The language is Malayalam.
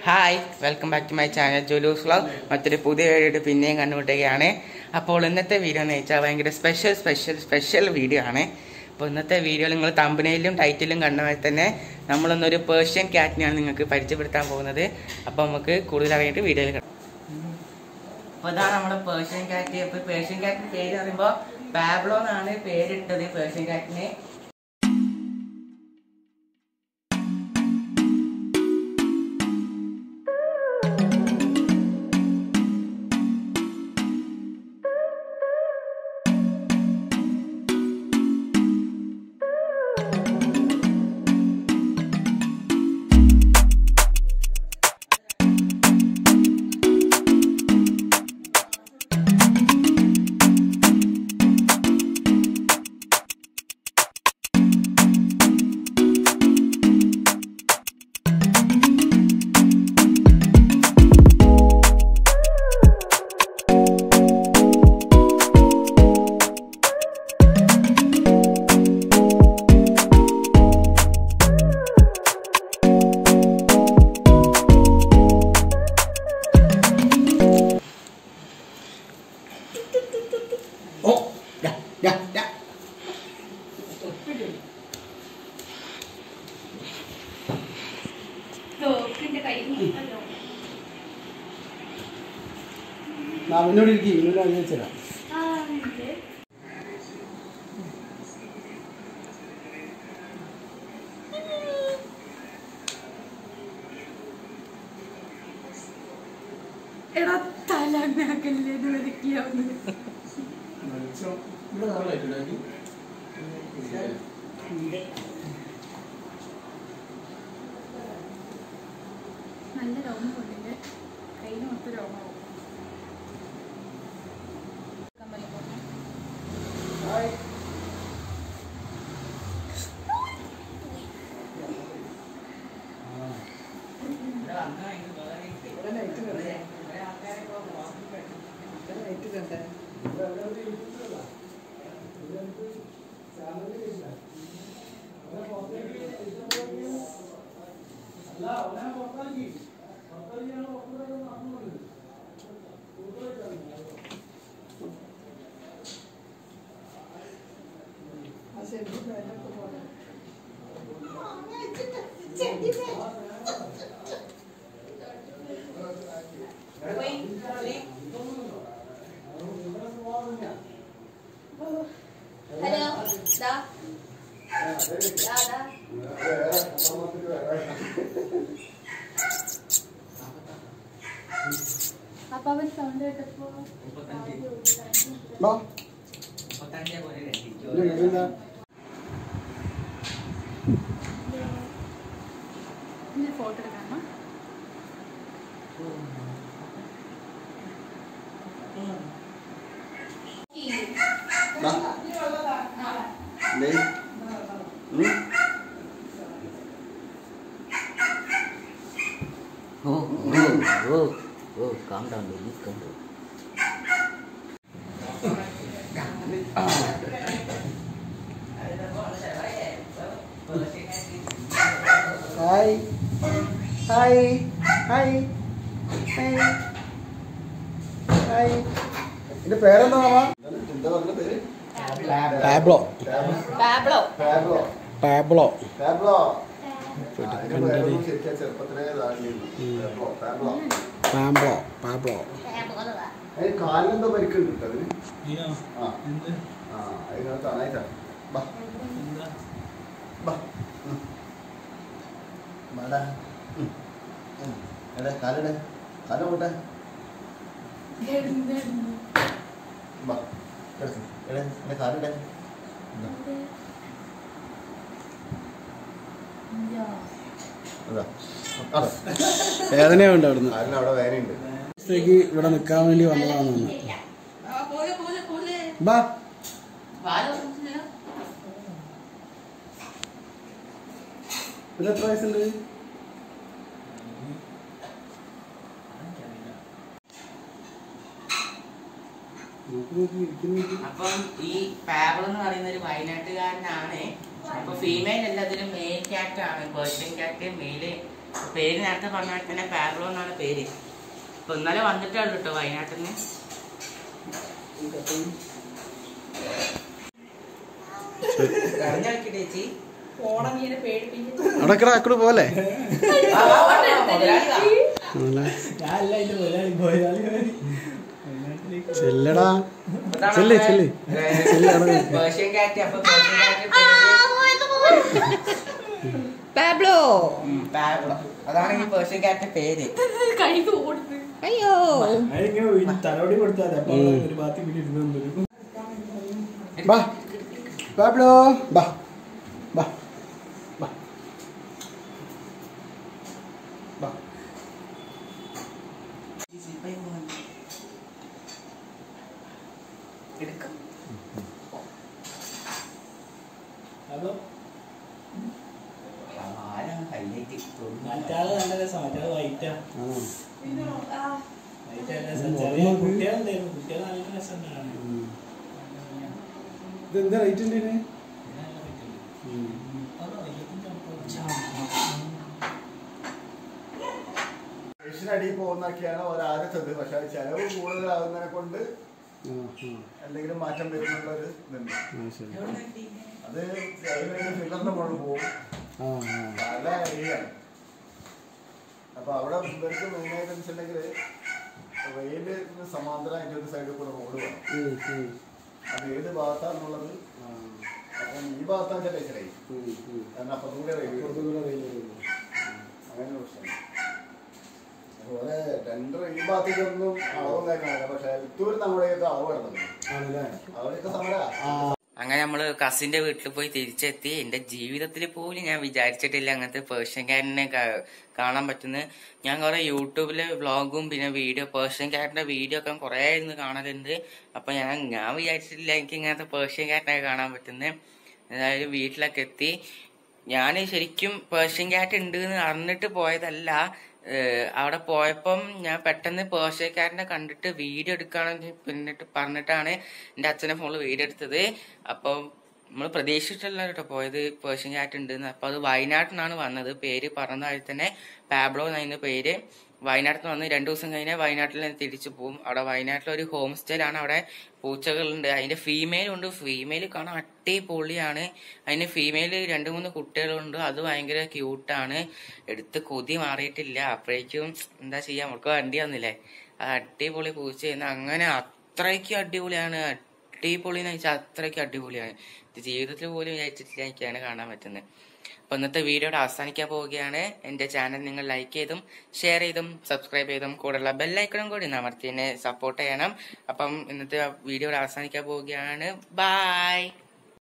Hi welcome back to my channel ജുലൂസ് വ്ളോഗ് മറ്റൊരു പുതിയ വീഡിയോ പിന്നെയും കണ്ടുമുട്ടുകയാണ് അപ്പോൾ ഇന്നത്തെ വീഡിയോ എന്ന് വെച്ചാൽ ഭയങ്കര സ്പെഷ്യൽ സ്പെഷ്യൽ സ്പെഷ്യൽ വീഡിയോ ആണ് അപ്പോൾ ഇന്നത്തെ വീഡിയോ നിങ്ങൾ തമ്പനയിലും ടൈറ്റിലും കണ്ട പോലെ തന്നെ നമ്മളൊന്നൊരു പേർഷ്യൻ ക്യാറ്റിനെയാണ് നിങ്ങൾക്ക് പരിചയപ്പെടുത്താൻ പോകുന്നത് അപ്പോൾ നമുക്ക് കൂടുതൽ അറിയാനായിട്ട് വീഡിയോയിൽ കാണാം അപ്പോൾ ഇതാണ് നമ്മുടെ പേർഷ്യൻ ക്യാറ്റ് ഇപ്പോൾ പേർഷ്യൻ ക്യാറ്റിന് പേര് പറയുമ്പോൾ പാബ്ലോ എന്നാണ് പേരിട്ടത് പേർഷ്യൻ ക്യാറ്റിന് Oh, ya, ya, ya. തോക്കിന്റെ കൈ നീട്ടല്ലോ. മാമിനോട് ഇരിക്കും ഇന്നലെ അറിയിച്ചതാ ആ, ഉണ്ട്. എടാ തലങ്ങാക്കല്ലേ ഇത് വെറുക്കിയാവുന്നത് നല്ല രോമം കൊണ്ടില്ലേ കയ്യിൽ മൊത്തം രോമാവും കമ്മല് പോട്ടെ. ഹലോ ദാ ദാ ദാ അപ്പൊ അവൻ സൗണ്ട് കേട്ടപ്പോ വാ മുപ്പത്തഞ്ചേ പോലെ രണ്ടിച്ചു. ഇല്ല, ഇല്ല. ഫോട്ടോ എടുക്കാമോ വാ. ദേ. ഉം. Oh, oh, oh, oh, calm down, baby, calm down. Hi hi hi hi hi എന്റെ പേരെന്താ മാമ എന്താ പറഞ്ഞ പേര് പാബ്ലോ ബാബ്ലോ പാബ്ലോ പാബ്ലോ പാബ്ലോ അതിന്റെ പേരൊന്നും ശരിക്കും ചെറുപ്പത്തിലേ ഇതാക്കിയിരുന്നു. Pablo, Pablo. പാബ്ലോ പാബ്ലോ അതിന് കാലിനെന്തോ പരിക്കുണ്ട് കേട്ടോ അതിന് ആ ആ അതിനകത്ത് കാണായിട്ടാ ബാ ബാ ഉം. വാടാ. ഉം. ഉം. എടെ കാലിടെ കാല പോട്ടെ ബാ കിടക്ക്. എടെ എന്റെ കാലിടെ ഇതാ. അതാ. അതാ. വേദനയുണ്ട് അവിടുന്ന് കാലിന് അവിടെ വേദനയുണ്ട് ദിവസത്തേക്ക് ഇവിടെ നിൽക്കാൻ വേണ്ടി വന്നതാണെന്ന് ബാ ഇത് എത്ര വയസ്സുണ്ട് നോക്കി നോക്കി ഇരിക്കുന്നു അപ്പം ഈ പാബിൾ എന്ന് പറയുന്ന ഒരു വയനാട്ടുകാരനാണ് അപ്പൊ ഫീമെയിൽ എല്ലാത്തിലും മെയിൽ ക്യാറ്റ് ആണ് പേർഷ്യൻ ക്യാറ്റ് മെയില് പേര് നേരത്തെ പറഞ്ഞ പോലെ തന്നെ പാബ്ലോ എന്നാണ് പേര് അപ്പൊ ഇന്നലെ വന്നിട്ടേ ഉള്ളൂ കേട്ടോ വയനാട്ടിൽ നിന്ന് കരഞ്ഞാക്കി ചേച്ചി ഫോണങ്ങനെ പേടിപ്പിക്കുന്നു അടക്കട അക്കട് പോലെ ആ, ആ, ആ, ആ, മുതലാളിതാ. ചെല്ലടാ അതാണ് ചെല്ല്, നമ്മുടെ, ചെല്ല്. ഏ, ചെല്ല്, അവിടെ നിൽക്ക്. പേർഷ്യൻ കാറ്റ് അപ്പൊ പേർഷ്യൻ കാറ്റ് പേര് പാബ്ലോ ഉം, പാബ്ലോ അതാണ് ഈ പേർഷ്യൻ കാറ്റിന്റെ പേര് കൈക്ക് ഓടുന്നു അയ്യോ തലോടി കൊടുത്താൽ മതി അപ്പൊ ഒരു ഭാഗത്ത് ഇങ്ങനെ ഇരുന്നു വരും ബാ പാബ്ലോ ബാ ബാ ബാ ബാ എടുക്കാം അപ്പൊ ആരാണ് ഹൈലൈറ്റ് മറ്റാള് നല്ല രസം മറ്റാള് വൈറ്റാ ആണോ വൈറ്റ് നല്ല രസം ചെറിയ കുട്ടികളുണ്ടായിരുന്നു കുട്ടികൾ നല്ല രസം ഇതെന്താ റേറ്റ് ഉണ്ട് ഇതിന് അടിയിൽ പോകുന്നൊക്കെയാണ് ഒരാദ്യത്തത് പക്ഷെ അത് ചെലവ് കൂടുതലാകുന്നതിനെ കൊണ്ട് ആ എന്തെങ്കിലും മാറ്റം വരുന്നുള്ള ഒരു ഇതുണ്ട് ആ ശരി അത് ഫില്ലറിന്റെ മുകളിൽ പോകും ആ ആ പല ഏരിയയാണ് അപ്പൊ അവിടെ ഇവർക്ക് മെയിനായിട്ട് വെച്ചിട്ടുണ്ടെങ്കിൽ റെയില് സമാന്തരമായിട്ട് ഒരു സൈഡിൽ കൂടെ റോഡ് വേണം ഉം, ഉം. അത് ഏത് ഭാഗത്താണെന്നുള്ളത് ആ, അപ്പം ഈ ഭാഗത്താണ് ചില ഇച്ചിരി ഉം, ഉം. കാരണം അപ്പുറത്തും കൂടെ റെയിൽ അപ്പുറത്തും കൂടെ rail വരുന്നു. അങ്ങനെ ഒരു പ്രശ്നം അതുപോലെ ടെൻഡർ ഈ ഭാഗത്തേക്കൊന്നും അളവും കാര്യങ്ങളല്ല പക്ഷെ എത്തൂർ നമ്മുടെയൊക്കെ അളവ് കിടന്നത് ആണല്ലേ അവിടെയൊക്കെ സമര അങ്ങനെ നമ്മള് കസിന്റെ വീട്ടിൽ പോയി തിരിച്ചെത്തി എന്റെ ജീവിതത്തിൽ പോലും ഞാൻ വിചാരിച്ചിട്ടില്ല അങ്ങനത്തെ പേർഷ്യൻ കാറ്റിനെ കാ- കാണാൻ പറ്റുന്നത് ഞാൻ കുറെ യൂട്യൂബിലെ വ്ളോഗും പിന്നെ വീഡിയോ പേർഷ്യൻ കാറ്റിന്റെ വീഡിയോ ഒക്കെ കുറെ ഇരുന്ന് കാണലുണ്ട് അപ്പൊ ഞാൻ ഞാൻ വിചാരിച്ചിട്ടില്ല എനിക്ക് ഇങ്ങനത്തെ പേർഷ്യൻ കാറ്റിനെ കാണാൻ പറ്റുന്നത് ഏതായാലും വീട്ടിലൊക്കെ എത്തി ഞാൻ ശരിക്കും പേർഷ്യൻ കാറ്റ് ഉണ്ട് എന്ന് അറിഞ്ഞിട്ട് പോയതല്ല ഏഹ് അവിടെ പോയപ്പം ഞാൻ പെട്ടെന്ന് പേർഷ്യക്കാരനെ കണ്ടിട്ട് വീഡിയോ എടുക്കാണെന്ന് പിന്നിട്ട് പറഞ്ഞിട്ടാണ് എൻ്റെ അച്ഛനെ ഫോണിൽ വീഡിയോ എടുത്തത് അപ്പം നമ്മൾ പ്രതീക്ഷിച്ചിട്ടല്ല കേട്ടോ പോയത് പേർഷ്യൻ കാറ്റ് ഉണ്ടെന്ന് അപ്പൊ അത് വയനാട്ടിൽ നിന്നാണ് വന്നത് പേര് പറഞ്ഞ അതിൽ തന്നെ പാബ്ലോ എന്നായിരുന്നു പേര് വയനാട്ടിൽ നിന്ന് വന്ന് രണ്ടു ദിവസം കഴിഞ്ഞാൽ വയനാട്ടിൽ നിന്ന് തിരിച്ചു പോകും അവിടെ വയനാട്ടിൽ ഒരു ഹോം സ്റ്റേയിലാണ് അവിടെ പൂച്ചകളുണ്ട് അതിന്റെ ഫീമെയിൽ ഉണ്ട് ഫീമെയിൽ കാണാൻ അടിപൊളിയാണ് അതിന് ഫീമെയിൽ രണ്ട് മൂന്ന് കുട്ടികളുണ്ട് അത് ഭയങ്കര ക്യൂട്ടാണ് എടുത്ത് കൊതി മാറിയിട്ടില്ല അപ്പോഴേക്കും എന്താ ചെയ്യാ നമുക്ക് വണ്ടി വന്നില്ലേ അത് അടിപൊളി പൂച്ചയെന്ന് അങ്ങനെ അത്രയ്ക്കും അടിപൊളിയാണ് അടിപൊളി എന്ന് വെച്ചാൽ അത്രയ്ക്കും അടിപൊളിയാണ് ഇത് ജീവിതത്തിൽ പോലും വിചാരിച്ചിട്ടില്ല എനിക്കാണ് കാണാൻ പറ്റുന്നത് അപ്പൊ ഇന്നത്തെ വീഡിയോയുടെ അവസാനിക്കാൻ പോവുകയാണ് എന്റെ ചാനൽ നിങ്ങൾ ലൈക്ക് ചെയ്തും ഷെയർ ചെയ്തും സബ്സ്ക്രൈബ് ചെയ്തും കൂടെയുള്ള ബെല്ലൈക്കണും കൂടി അമർത്തി എന്നെ സപ്പോർട്ട് ചെയ്യണം അപ്പം ഇന്നത്തെ വീഡിയോയുടെ അവസാനിക്കാൻ പോവുകയാണ് ബൈ